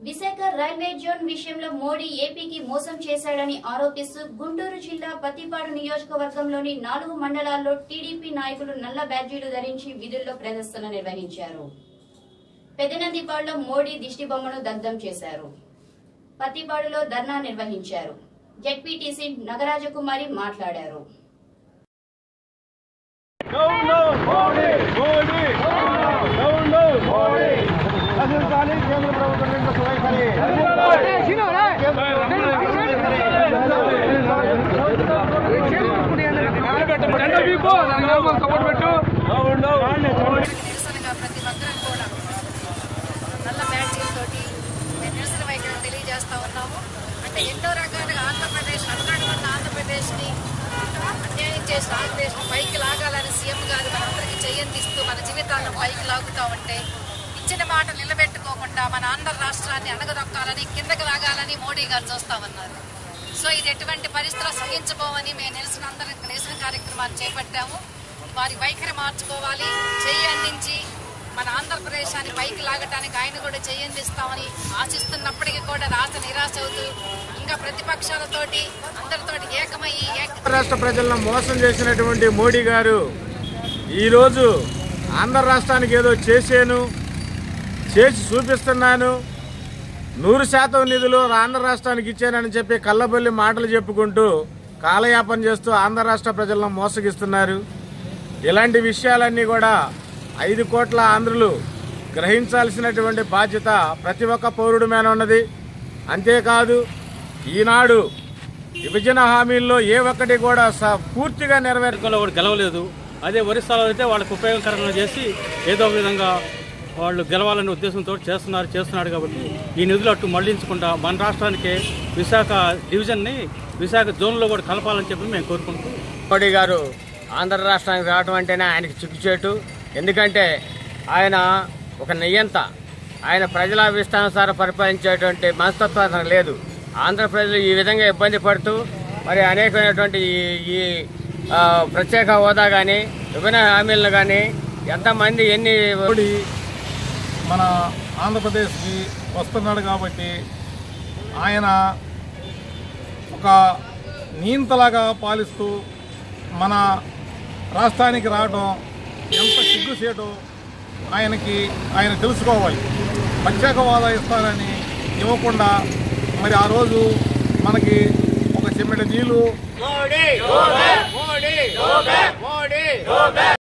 Visakha railway zone విషయంలో మోడీ ఏపీకి మోసం చేశాడని ఆరోపిస్తూ గుంటూరు జిల్లా పత్తిపాడు నియోజకవర్గంలోని నాలుగు మండలాల్లో టీడీపీ నాయకులు నల్ల బ్యాడ్జీలు ధరించి విధుల్లో ప్రదర్శన నిర్వహించారు పెదనందిపాడులో మోడీ దిష్టిబొమ్మను దగ్ధం చేశారు పత్తిపాడులో ధర్నా నిర్వహించారు జెడ్పీటీసీ నగరాజకుమారి మాట్లాడారు down down Modi Modi down down Modi నశించాలి కేంద్ర ప్రభుత్వం యొక్క వైఖరి డౌన్ డౌన్ నిరసనగా ప్రతి ఒక్కరం కూడా నల్ల బ్యాడ్జీలతోటి మేము నిరసన వైఖరి తెలియజేస్తా ఉన్నాము అంటే ఎన్నో రకాలుగా ఆంధ్రప్రదేశ్ అలనాడు ఉన్న ఆంధ్రప్రదేశ్ని అన్యాయం చేసిన ఆంధ్రప్రదేశ్ పైకి లాగాలని సీఎం గారు మనందరికీ చేయందిస్తూ మన జీవితాలను పైకి లాగుతా ఉంటే ఇచ్చిన మాట నిలబెట్టుకోకుండా మన ఆంధ్ర రాష్ట్రాన్ని అణగదొక్కాలని కిందకి లాగాలని మోడీ గారు చూస్తా ఉన్నారు సో ఇది ఎటువంటి పరిస్థితులు సహించబోమని మేము నిరసన అందరం నిరసన కార్యక్రమాన్ని చేపట్టాము వారి వైఖరి మార్చుకోవాలి చెయ్యి అందించి మన ఆంధ్రప్రదేశాన్ని పైకి లాగటానికి ఆయన కూడా చెయ్యి అందిస్తామని ఆశిస్తున్నప్పటికీ కూడా రాష్ట్ర నిరాశ అవుతూ ఇంకా ప్రతిపక్షాలతోటి అందరితోటి ఏకమయ్యి ఏక రాష్ట్ర ప్రజలను మోసం చేసినటువంటి మోడీ గారు ఈరోజు ఆంధ్ర రాష్ట్రానికి ఏదో చేశాను చేసి చూపిస్తున్నాను నూరు శాతం నిధులు ఆంధ్ర రాష్ట్రానికి ఇచ్చానని చెప్పి కళ్ళబొల్లి మాటలు చెప్పుకుంటూ కాలయాపన చేస్తూ ఆంధ్ర రాష్ట్ర ప్రజలను మోసగిస్తున్నారు ఇలాంటి విషయాలన్నీ కూడా ఐదు కోట్ల ఆంధ్రులు గ్రహించాల్సినటువంటి బాధ్యత ప్రతి ఒక్క పౌరుడి మీద ఉన్నది అంతేకాదు ఈనాడు విభజన హామీల్లో ఏ ఒక్కటి కూడా స- పూర్తిగా నెరవేర్ ఎన్నికల్లో కూడా గెలవలేదు అదే ఒరిస్సాలో అయితే వాళ్ళకు ఉపయోగకరంగా చేసి ఏదో ఒక విధంగా వాళ్ళు గెలవాలనే ఉద్దేశంతో చేస్తున్నారు చేస్తున్నాడు కాబట్టి ఈ నిధులు అటు మళ్లించకుండా మన రాష్ట్రానికి విశాఖ డివిజన్ని విశాఖ జోన్లో కూడా కలపాలని చెప్పి మేము కోరుకుంటూ మోడీ గారు ఆంధ్ర రాష్ట్రానికి రావడం అంటేనే ఆయనకి చిక్కుచేటు ఎందుకంటే ఆయన ఒక నియంత ఆయన ప్రజల ఇష్టానుసారం పరిపాలించేటువంటి మనస్తత్వం అతనికి లేదు ఆంధ్ర ప్రజలు ఈ విధంగా ఇబ్బంది పడుతూ మరి అనేకమైనటువంటి ఈ ఈ ఆ, ప్రత్యేక హోదా కానీ విభిన్న హామీలను కానీ ఎంతమంది ఎన్ని మోడీ మన ఆంధ్రప్రదేశ్కి వస్తున్నాడు కాబట్టి ఆయన ఒక నియంతలాగా పాలిస్తూ మన రాష్ట్రానికి రావడం ఎంత సిగ్గుసేటో ఆయనకి ఆయన తెలుసుకోవాలి ప్రత్యేక హోదా ఇస్తారని ఇవ్వకుండా మరి ఆ రోజు మనకి ఒక చెమ్మిడి నీళ్ళు